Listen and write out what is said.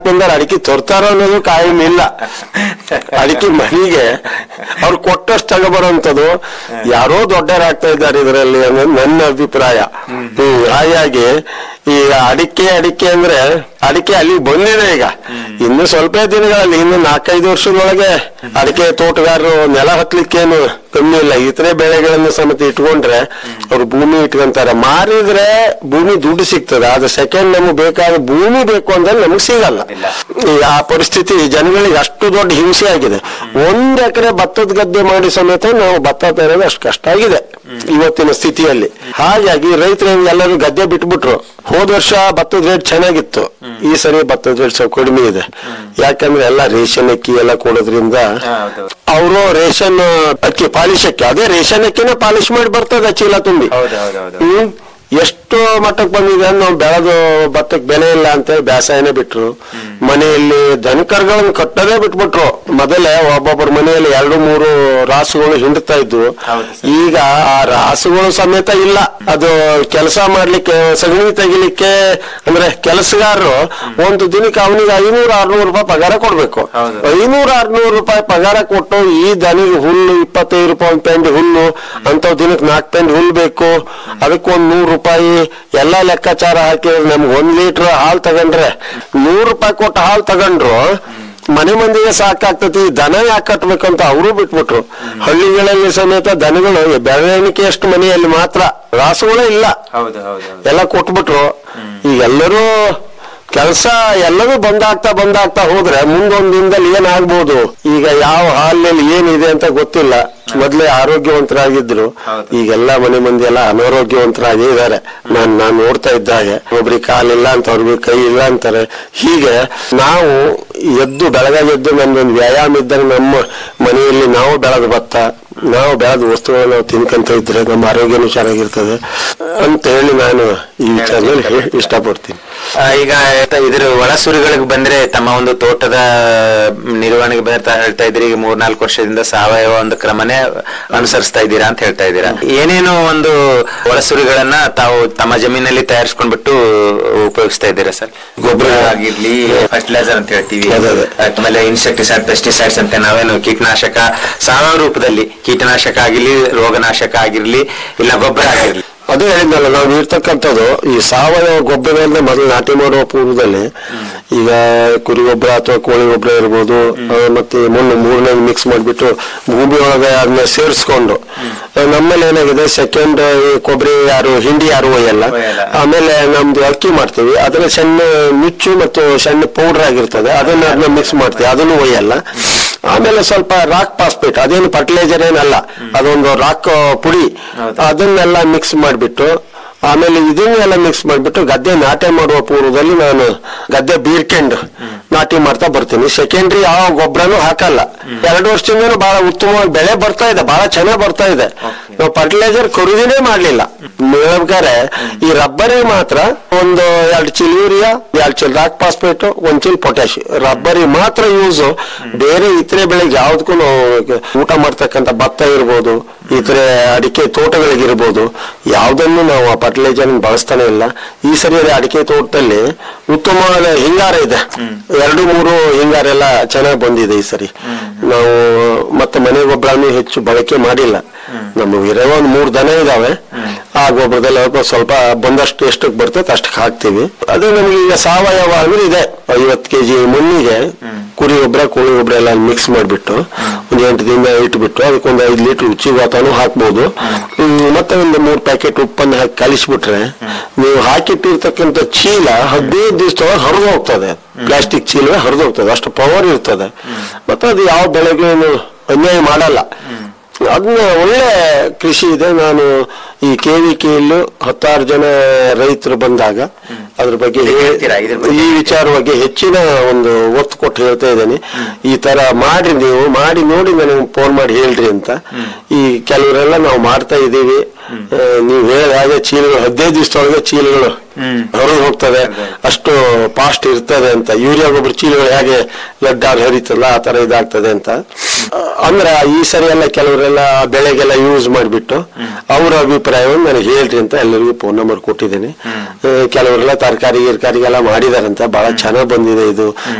ಬಂದಾರ ಅಡಿಕೆ ತರ್ತಾರ ಅನ್ನೋದು ಕಾಯಂ ಇಲ್ಲ ಅಡಿಕೆ ಮನೆಗೆ ಅವ್ರು ಕೊಟ್ಟಷ್ಟು ತಗೊಬರೋಂಥದ್ದು ಯಾರೋ ದೊಡ್ಡರಾಗ್ತಾ ಇದ್ದಾರೆ ಇದರಲ್ಲಿ ಅನ್ನೋದು ನನ್ನ ಅಭಿಪ್ರಾಯ ಹ್ಮ್ ಹಾಗಾಗಿ ಈಗ ಅಡಿಕೆ ಅಡಿಕೆ ಅಂದ್ರೆ ಅಡಿಕೆ ಅಲ್ಲಿ ಬಂದಿದೆ ಈಗ ಇನ್ನು ಸ್ವಲ್ಪ ದಿನಗಳಲ್ಲಿ ಇನ್ನು ನಾಲ್ಕೈದು ವರ್ಷದೊಳಗೆ ಅಡಿಕೆ ತೋಟಗಾರರು ನೆಲ ಹತ್ಲಿಕ್ಕೇನು ಕಮ್ಮಿ ಇಲ್ಲ ಇತರೆ ಬೆಳೆಗಳನ್ನು ಸಮೇತ ಇಟ್ಕೊಂಡ್ರೆ ಅವ್ರು ಭೂಮಿ ಇಟ್ಕೊಂತಾರೆ ಮಾರಿದ್ರೆ ಭೂಮಿ ದುಡ್ಡು ಸಿಗ್ತದೆ ಆದ್ರೆ ಸೆಕೆಂಡ್ ನಮಗೆ ಬೇಕಾದ ಭೂಮಿ ಬೇಕು ಅಂದ್ರೆ ನಮಗೆ ಸಿಗಲ್ಲ ಈ ಆ ಪರಿಸ್ಥಿತಿ ಜನಗಳಿಗೆ ಅಷ್ಟು ದೊಡ್ಡ ಹಿಂಸೆ ಆಗಿದೆ ಒಂದ್ ಎಕರೆ ಭತ್ತದ ಗದ್ದೆ ಮಾಡಿ ಸಮೇತ ನಾವು ಭತ್ತ ತರೋದು ಅಷ್ಟು ಕಷ್ಟ ಆಗಿದೆ ಇವತ್ತಿನ ಸ್ಥಿತಿಯಲ್ಲಿ ಹಾಗಾಗಿ ರೈತರು ಎಲ್ಲರೂ ಗದ್ದೆ ಬಿಟ್ಬಿಟ್ರು ಹೋದ ವರ್ಷ ಭತ್ತದ ರೇಟ್ ಚೆನ್ನಾಗಿತ್ತು ಈ ಸರಿ ಭತ್ತದ ರೇಟ್ ಸ್ವಲ್ಪ ಕಡಿಮೆ ಇದೆ ಯಾಕಂದ್ರೆ ಎಲ್ಲ ರೇಷನ್ ಅಕ್ಕಿ ಎಲ್ಲ ಕೊಡೋದ್ರಿಂದ ಹೌದು. ಅವರು ರೇಷನ್ ಅಕ್ಕಿ ಪಾಲಿಶ್ ಅಕ್ಕಿ ಅದೇ ರೇಷನ್ ಅಕ್ಕಿನ ಪಾಲಿಶ್ ಮಾಡಿ ಬರ್ತದೆ ಚೀಲ ತುಂಬಿ ಹೌದು ಹೌದು ಹೌದು ಹ್ಮ್ ಎಷ್ಟು ಮಟ್ಟಕ್ಕೆ ಬಂದಿದೆ ಅಂದ್ರೆ ನಾವು ಬೆಳೆದು ಭತ್ತಕ್ಕೆ ಬೆಲೆ ಇಲ್ಲ ಅಂತೇಳಿ ಬೇಸಾಯನೇ ಬಿಟ್ರು ಮನೆಯಲ್ಲಿ ದನಕರುಗಳನ್ನು ಕಟ್ಟೋದೇ ಬಿಟ್ಬಿಟ್ರು ಮೊದಲೇ ಒಬ್ಬೊಬ್ಬರ ಮನೆಯಲ್ಲಿ ಎರಡು ಮೂರು ರಾಸುಗಳು ಹಿಂಡ್ತಾ ಇದ್ವು ಹೌದು ಸರ್. ಈಗ ಆ ರಾಸುಗಳು ಸಮೇತ ಇಲ್ಲ ಅದು ಕೆಲಸ ಮಾಡ್ಲಿಕ್ಕೆ ಸಗಣಿ ತೆಗಿಲಿಕ್ಕೆ ಅಂದ್ರೆ ಕೆಲಸಗಾರರು ಒಂದು ದಿನಕ್ಕೆ ಅವನಿಗೆ ಐನೂರು ಆರ್ನೂರು ರೂಪಾಯಿ ಪಗಾರ ಕೊಡ್ಬೇಕು ಹೌದು. ಐನೂರು ಆರ್ನೂರು ರೂಪಾಯಿ ಪಗಾರ ಕೊಟ್ಟು ಈ ದನಿಗೆ ಹುಲ್ಲು ಇಪ್ಪತ್ತೈದು ರೂಪಾಯಿ ಒಂದು ಪೆಂಡ್ ಹುಲ್ಲು ಅಂತ ದಿನಕ್ಕೆ ನಾಲ್ಕು ಪೆಂಡ್ ಹುಲ್ಲು ಬೇಕು ಅದಕ್ಕೊಂದು ನೂರು ರೂಪಾಯಿ ಎಲ್ಲ ಲೆಕ್ಕಾಚಾರ ಹಾಕಿದ್ರೆ ನಮ್ಗೆ ಒಂದ್ ಲೀಟರ್ ಹಾಲು ತಗೊಂಡ್ರೆ ನೂರು ರೂಪಾಯಿ ಕೊಟ್ಟು ಹಾಲು ತಗೊಂಡ್ರು ಮನೆ ಮಂದಿಗೆ ಸಾಕಾಗ್ತತಿ ದನ ಯಾಕೆ ಕಟ್ಬೇಕಂತ ಅವರು ಬಿಟ್ಬಿಟ್ರು ಹಳ್ಳಿಗಳಲ್ಲಿ ಸಮೇತ ದನಗಳು ಬೆಳವಣಿಗೆ ಎಷ್ಟು ಮನೆಯಲ್ಲಿ ಮಾತ್ರ ರಾಸುಗಳೇ ಇಲ್ಲ ಹೌದು ಹೌದು ಹೌದು ಎಲ್ಲ ಕೊಟ್ಬಿಟ್ರು ಈಗ ಎಲ್ಲರೂ ಕೆಲಸ ಎಲ್ಲರೂ ಬಂದಾಗ್ತಾ ಬಂದಾಗ್ತಾ ಹೋದ್ರೆ ಮುಂದೊಂದ್ ದಿನದಲ್ಲಿ ಏನಾಗ್ಬೋದು ಈಗ ಯಾವ ಹಾಲಿನಲ್ಲಿ ಏನಿದೆ ಅಂತ ಗೊತ್ತಿಲ್ಲ ಮೊದ್ಲೇ ಆರೋಗ್ಯವಂತರಾಗಿದ್ರು ಹೌದು. ಈಗೆಲ್ಲ ಮನೆ ಮಂದಿ ಎಲ್ಲ ಅನಾರೋಗ್ಯವಂತರಾಗಿ ಇದ್ದಾರೆ ನಾನ್ ನಾನ್ ನೋಡ್ತಾ ಇದ್ದಾಗೆ ಒಬ್ರಿಗೆ ಕಾಲಿಲ್ಲ ಅಂತ ಅವ್ರಿಗೆ ಕೈ ಇಲ್ಲ ಅಂತಾರೆ ಹೀಗೆ ನಾವು ಎದ್ದು ಬೆಳಗಾಗಿ ಎದ್ದು ನಮ್ದೊಂದು ವ್ಯಾಯಾಮ ಇದ್ದಾಗ ನಮ್ಮ ಮನೆಯಲ್ಲಿ ನಾವು ಬೆಳೆದ ಭತ್ತ ನಾವು ಬೆಳೆದ ವಸ್ತುಗಳನ್ನ ನಾವು ತಿನ್ಕೊಂತ ಇದ್ರೆ ನಮ್ಮ ಆರೋಗ್ಯನೂ ಚೆನ್ನಾಗಿರ್ತದೆ ಅಂತ ಹೇಳಿ ನಾನು ಈ ವಿಚಾರದಲ್ಲಿ ಹೇ- ಇಷ್ಟಪಡ್ತೀನಿ ಆ, ಈಗ ಇದ್ರ ಒಳಸುರಿಗಳಿಗೆ ಬಂದ್ರೆ ತಮ್ಮ ಒಂದು ತೋಟದ ನಿರ್ವಹಣೆಗೆ ಬರ್ತಾ ಹೇಳ್ತಾ ಇದ್ರಿ ಈಗ ಮೂರ್ನಾಲ್ಕು ವರ್ಷದಿಂದ ಸಾವಯವ ಒಂದು ಕ್ರಮನೇ ಅನುಸರಿಸ್ತಾ ಇದ್ದೀರಾ ಅಂತ ಹೇಳ್ತಾ ಇದ್ದೀರಾ ಏನೇನು ಒಂದು ಒಳಸುರಿಗಳನ್ನ ತಾವು ತಮ್ಮ ಜಮೀನಲ್ಲಿ ತಯಾರಿಸ್ಕೊಂಡ್ಬಿಟ್ಟು ಉಪಯೋಗಿಸ್ತಾ ಇದ್ದೀರಾ ಸರ್ ಗೊಬ್ಬರ ಆಗಿರ್ಲಿ ಫರ್ಟಿಲೈಸರ್ ಅಂತ ಹೇಳ್ತೀವಿ ಅದೇ, ಅದೇ. ಆಮೇಲೆ ಇನ್ಸೆಕ್ಟಿಸೈಡ್ ಪೆಸ್ಟಿಸೈಡ್ಸ್ ಅಂತ ನಾವೇನು ಕೀಟನಾಶಕ ಸಾವಯವ ರೂಪದಲ್ಲಿ ಕೀಟನಾಶಕ ಆಗಿರ್ಲಿ ರೋಗನಾಶಕ ಆಗಿರ್ಲಿ ಇಲ್ಲ ಗೊಬ್ಬರ ಆಗಿರ್ಲಿ ಅದೇ ಹೇಳಿದ್ನಲ್ಲ ನಾವು ಇರ್ತಕ್ಕಂಥದ್ದು ಈ ಸಾವಯವ ಗೊಬ್ಬರಗಳನ್ನ ಮೊದಲು ನಾಟಿ ಮಾಡುವ ಪೂರ್ವದಲ್ಲಿ ಈಗ ಕುರಿ ಗೊಬ್ಬರ ಅಥವಾ ಕೋಳಿ ಗೊಬ್ಬರ ಇರ್ಬೋದು ಆ, ಮತ್ತೆ ಮಣ್ಣು ಮೂರನೇ ಮಿಕ್ಸ್ ಮಾಡಿಬಿಟ್ಟು ಭೂಮಿ ಒಳಗೆ ಅದನ್ನ ಸೇರಿಸ್ಕೊಂಡು ಆ, ನಮ್ಮಲ್ಲಿ ಏನಾಗಿದೆ ಸೆಕೆಂಡ್ ಕೊಬ್ಬರಿ ಯಾರು ಹಿಂಡಿ ಯಾರು ಒಯ್ಯಲ್ಲ ಒಯ್ಯಲ್ಲ. ಆಮೇಲೆ ನಮ್ದು ಅಕ್ಕಿ ಮಾಡ್ತೀವಿ ಅದನ್ನ ಸಣ್ಣ ನುಚ್ಚು ಮತ್ತು ಸಣ್ಣ ಪೌಡರ್ ಆಗಿರ್ತದೆ ಅದನ್ನ ಅದನ್ನ ಮಿಕ್ಸ್ ಮಾಡ್ತೀವಿ ಅದನ್ನು ಒಯ್ಯಲ್ಲ ಆಮೇಲೆ ಸ್ವಲ್ಪ ರಾಕ್ ಪಾಸ್ಪೇಟ್ ಅದೇನು ಫರ್ಟಿಲೈಸರ್ ಏನಲ್ಲ ಅದೊಂದು ರಾಕ್ ಪುಡಿ ಹೌದು. ಅದನ್ನೆಲ್ಲ ಮಿಕ್ಸ್ ಮಾಡಿಬಿಟ್ಟು ಆಮೇಲೆ ಇದನ್ನೆಲ್ಲ ಮಿಕ್ಸ್ ಮಾಡಿಬಿಟ್ಟು ಗದ್ದೆ ನಾಟಿ ಮಾಡುವ ಪೂರ್ವದಲ್ಲಿ ನಾನು ಗದ್ದೆ ಬೀರ್ಕೊಂಡು ನಾಟಿ ಮಾಡ್ತಾ ಬರ್ತೀನಿ ಸೆಕೆಂಡ್ರಿ ಯಾವ ಗೊಬ್ಬರನೂ ಹಾಕಲ್ಲ ಎರಡು ವರ್ಷದಿಂದನೂ ಬಹಳ ಉತ್ತಮವಾಗಿ ಬೆಳೆ ಬರ್ತಾ ಇದೆ ಬಹಳ ಚೆನ್ನಾಗಿ ಬರ್ತಾ ಇದೆ ನಾವು ಫರ್ಟಿಲೈಸರ್ ಖರೀದಿನೇ ಮಾಡ್ಲಿಲ್ಲ ಹೇಳ್ಬೇಕಾದ್ರೆ ಈ ರಬ್ಬರಿಗೆ ಮಾತ್ರ ಒಂದು ಎರಡು ಚೀಲ ಯೂರಿಯಾ ಎರಡು ಚೀಲ ರಾಕ್ ಫಾಸ್ಫೇಟ್ ಒಂದ್ ಚೀಲ ಪೊಟ್ಯಾಶ್ ರಬ್ಬರಿಗೆ ಮಾತ್ರ ಯೂಸ್ ಬೇರೆ ಇತರೆ ಬೆಳೆಗೆ ಯಾವ್ದಕ್ಕೂ ನಾವು ಊಟ ಮಾಡ್ತಕ್ಕಂಥ ಭತ್ತ ಇರ್ಬೋದು ಇತರೆ ಅಡಿಕೆ ತೋಟಗಳಿಗಿರ್ಬೋದು ಯಾವ್ದನ್ನು ನಾವು ಆ ಫರ್ಟಿಲೈಸರ್ ಬಳಸ್ತಾನೆ ಇಲ್ಲ ಈ ಸರಿ ಅಡಿಕೆ ತೋಟದಲ್ಲಿ ಉತ್ತಮವಾದ ಹಿಂಗಾರ ಇದೆ ಎರಡು ಮೂರು ಹಿಂಗಾರ ಎಲ್ಲ ಚೆನ್ನಾಗಿ ಬಂದಿದೆ ಈ ಸರಿ ನಾವು ಮತ್ತೆ ಮನೆ ಗೊಬ್ಬರನು ಹೆಚ್ಚು ಬಳಕೆ ಮಾಡಿಲ್ಲ ನಮಗೆ ಇರೋ ಒಂದು ಮೂರು ದನ ಇದಾವೆ ಆ ಗೊಬ್ಬರದಲ್ಲಿ ಅಲ್ಪ ಸ್ವಲ್ಪ ಬಂದಷ್ಟು ಎಷ್ಟಕ್ಕೆ ಬರ್ತದೆ ಅಷ್ಟಕ್ಕೆ ಹಾಕ್ತಿವಿ ಅದು ನಮ್ಗೆ ಈಗ ಸಾವಯವ ಅಂದ್ರೆ ಇದೆ ಐವತ್ತು ಕೆಜಿ ಮಣ್ಣಿಗೆ ಕುರಿ ಗೊಬ್ಬರ ಕೋಳಿ ಗೊಬ್ಬರ ಎಲ್ಲ ಮಿಕ್ಸ್ ಮಾಡಿಬಿಟ್ಟು ಒಂದು ಎಂಟು ದಿನ ಇಟ್ಬಿಟ್ಟು ಅದಕ್ಕೊಂದು ಐದು ಲೀಟರ್ ರುಚಿ ವಾತಾನು ಹಾಕ್ಬೋದು ಹ್ಮ್, ಮತ್ತೆ ಒಂದು ಮೂರು ಪ್ಯಾಕೆಟ್ ಉಪ್ಪನ್ನು ಹಾಕಿ ಕಲಿಸ್ಬಿಟ್ರೆ ನೀವು ಹಾಕಿಟ್ಟಿರ್ತಕ್ಕಂಥ ಚೀಲ ಹದಿನೈದು ದಿವಸದೊಳಗೆ ಹರಿದು ಹೋಗ್ತದೆ ಪ್ಲಾಸ್ಟಿಕ್ ಚೀಲವೇ ಹರಿದು ಹೋಗ್ತದೆ ಅಷ್ಟು ಪವರ್ ಇರ್ತದೆ ಮತ್ತೆ ಅದು ಯಾವ ಬೆಳೆಗೂ ಏನು ಅನ್ಯಾಯ ಮಾಡಲ್ಲ ಅದನ್ನ ಒಳ್ಳೆ ಕೃಷಿ ಇದೆ ನಾನು ಈ ಕೆವಿಕೆಯಲ್ಲೂ ಹತ್ತಾರು ಜನ ರೈತರು ಬಂದಾಗ ಅದ್ರ ಬಗ್ಗೆ ಹೇ- ಹೇಳ್ತೀರಾ ಇದ್ರ ಬಗ್ಗೆ? ಈ ವಿಚಾರವಾಗಿ ಹೆಚ್ಚಿನ ಒಂದು ಒತ್ತು ಕೊಟ್ಟು ಹೇಳ್ತಾ ಇದ್ದೇನೆ ಈ ತರ ಮಾಡ್ರಿ ನೀವು ಮಾಡಿ ನೋಡಿ ನನಗೆ ಫೋನ್ ಮಾಡಿ ಹೇಳ್ರಿ ಅಂತ ಈ ಕೆಲವರೆಲ್ಲ ನಾವು ಮಾಡ್ತಾ ಇದ್ದೀವಿ ಆ, ನೀವು ಹೇಳ ಹಾಗೆ ಚೀಲಗಳು ಹದಿನೈದು ದಿವಸದೊಳಗೆ ಚೀಲಗಳು ಹೊರಗೆ ಹೋಗ್ತದೆ ಅಷ್ಟು ಫಾಸ್ಟ್ ಇರ್ತದೆ ಅಂತ ಯೂರಿಯಾ ಗೊಬ್ಬರ ಚೀಲಗಳು ಹೇಗೆ ಲಡ್ಡಾರ್ ಹರಿತಲ್ಲ ಆ ತರ ಇದಾಗ್ತದೆ ಅಂತ ಅಂದ್ರೆ ಈ ಸರಿ ಎಲ್ಲ ಕೆಲವರೆಲ್ಲ ಬೆಳೆಗೆಲ್ಲ ಯೂಸ್ ಮಾಡಿಬಿಟ್ಟು ಅವರ ಅಭಿಪ್ರಾಯವನ್ನು ನನಗೆ ಹೇಳ್ರಿ ಅಂತ ಎಲ್ಲರಿಗೂ ಫೋನ್ ನಂಬರ್ ಕೊಟ್ಟಿದ್ದೀನಿ ಆ, ಕೆಲವರೆಲ್ಲ ತರಕಾರಿ ಗಿರ್ಕಾರಿಗೆಲ್ಲ ಮಾಡಿದಾರಂತ ಬಹಳ ಚೆನ್ನಾಗ್ ಬಂದಿದೆ ಇದು